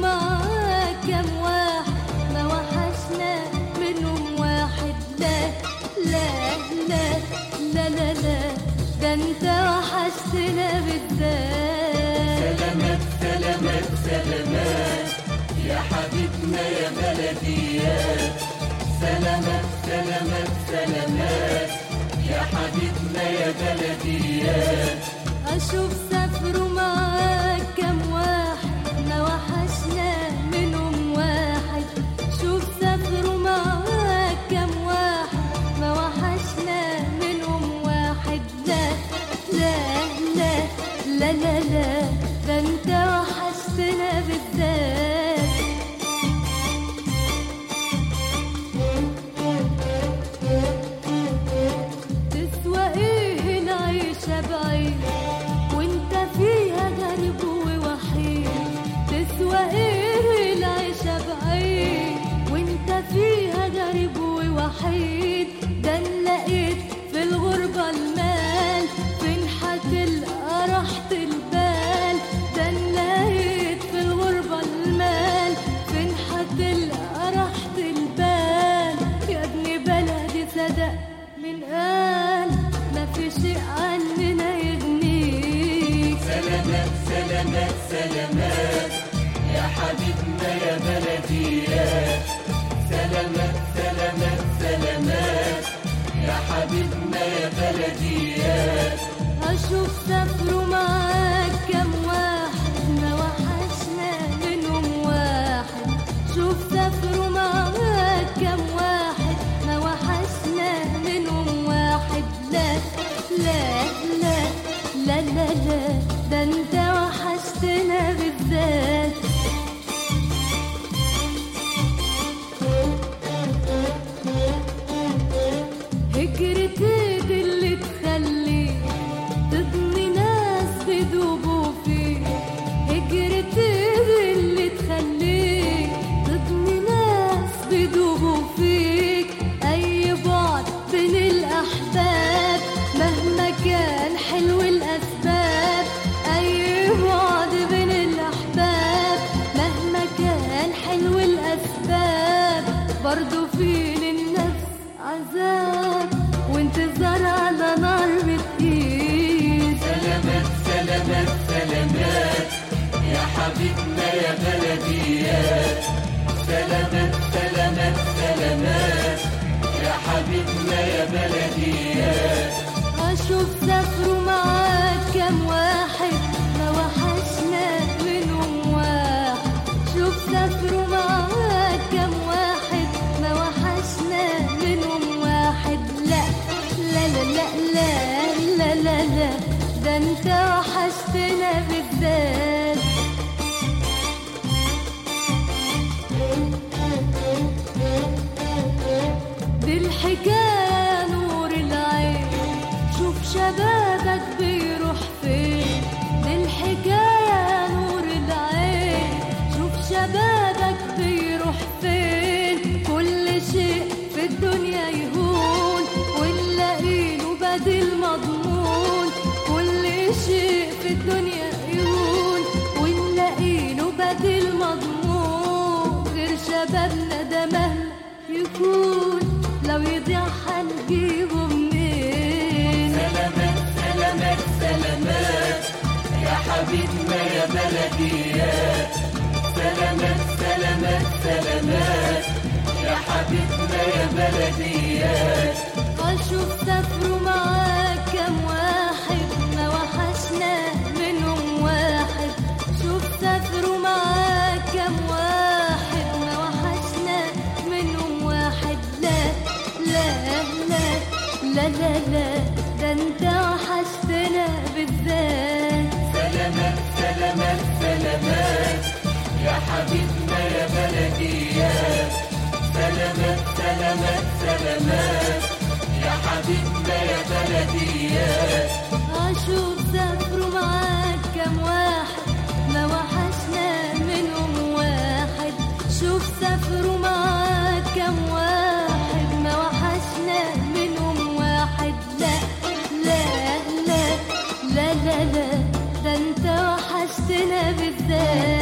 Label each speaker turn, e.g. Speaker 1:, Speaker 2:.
Speaker 1: معاك كم واحد ما وحشنا منهم واحد لا لا لا لا لا لا ده انت وحشتنا بالذات
Speaker 2: سلامات سلامات سلامات يا حبيبنا يا بلديات سلامات سلامات سلامات يا حبيبنا يا بلديات
Speaker 1: اشوف سافروا معاك كم واحد ما وحشنا منهم واحد شوف سافروا معاك كم واحد ما وحشنا منهم واحد لا لا لا لا لا لا ده انت وحشتنا بالذات تسوى ايه العيشة بعيد وانت فيها غريب ووحيد تسوى ايه العيشة بعيد وانت فيها غريب ووحيد ده أنا لقيت في الغربة المال فين هتلقى راحة البال ده أنا لقيت في الغربة المال فين هتلقى راحة البال يا ابن بلدي صدق من قال ما في شيء عننا يغنيك
Speaker 2: سلامات سلامات سلامات يا حبيبنا يا بلديات سلامات سلامات سلامات يا حبيبنا يا بلديات
Speaker 1: أشوف سافروا معاك كم واحد ما وحشنا منهم واحد شوف سافروا معاك كم واحد ما وحشنا منهم واحد لا لا لا لا لا لا ده انت وحشتنا بالذات هجرتي دي اللي تخليك تضني ناس بيدوبوا فيك هجرتي دي اللي تخليك تضني ناس بيدوبوا فيك أي بعد بين الأحباب مهما كان حلو الأسباب أي بعد بين الأحباب مهما كان حلو الأسباب برضو في للنفس عذاب وانتظار على نار بتقيس
Speaker 2: سلامات سلامات سلامات يا حبيبنا يا بلديات سلامات سلامات سلامات يا حبيبنا يا بلديات
Speaker 1: أشوف سافروا معاك كم واحد ما وحشنا منهم واحد شوف سافروا معاك كم واحد ما وحشنا منهم واحد لا لا لا لا لا لا لا لا ده انت وحشتنا بالذات دي الحكاية نور العين شوف شبابك بيروح فين دي الحكاية نور العين شوف شبابك بيروح فين كل شيء في الدنيا يهون ونلاقيله بديل مضمون كل شيء في الدنيا يهون ونلاقيله بديل مضمون غير شبابنا ده مهما يكون لو يضيع هنجيبه منين
Speaker 2: سلامات سلامات سلامات يا حبيبنا يا بلديات سلامات سلامات سلامات يا حبيبنا يا بلديات
Speaker 1: أشوف سافروا معاك كم واحد ما وحشنا منهم واحد شوف سافروا معاك كم واحد ما وحشنا منهم واحد لا لا لا لا لا لا ده انت وحشتنا بالذات
Speaker 2: سلامات سلامات سلامات يا حبيبنا يا بلديات سلامات سلامات سلامات يا حبيبنا يا بلديات
Speaker 1: أشوف سافروا معاك كم واحد ما وحشنا منهم واحد شوف سافروا معاك كم واحد ما وحشنا منهم واحد لا لا لا لا لا لا ده انت وحشتنا بالذات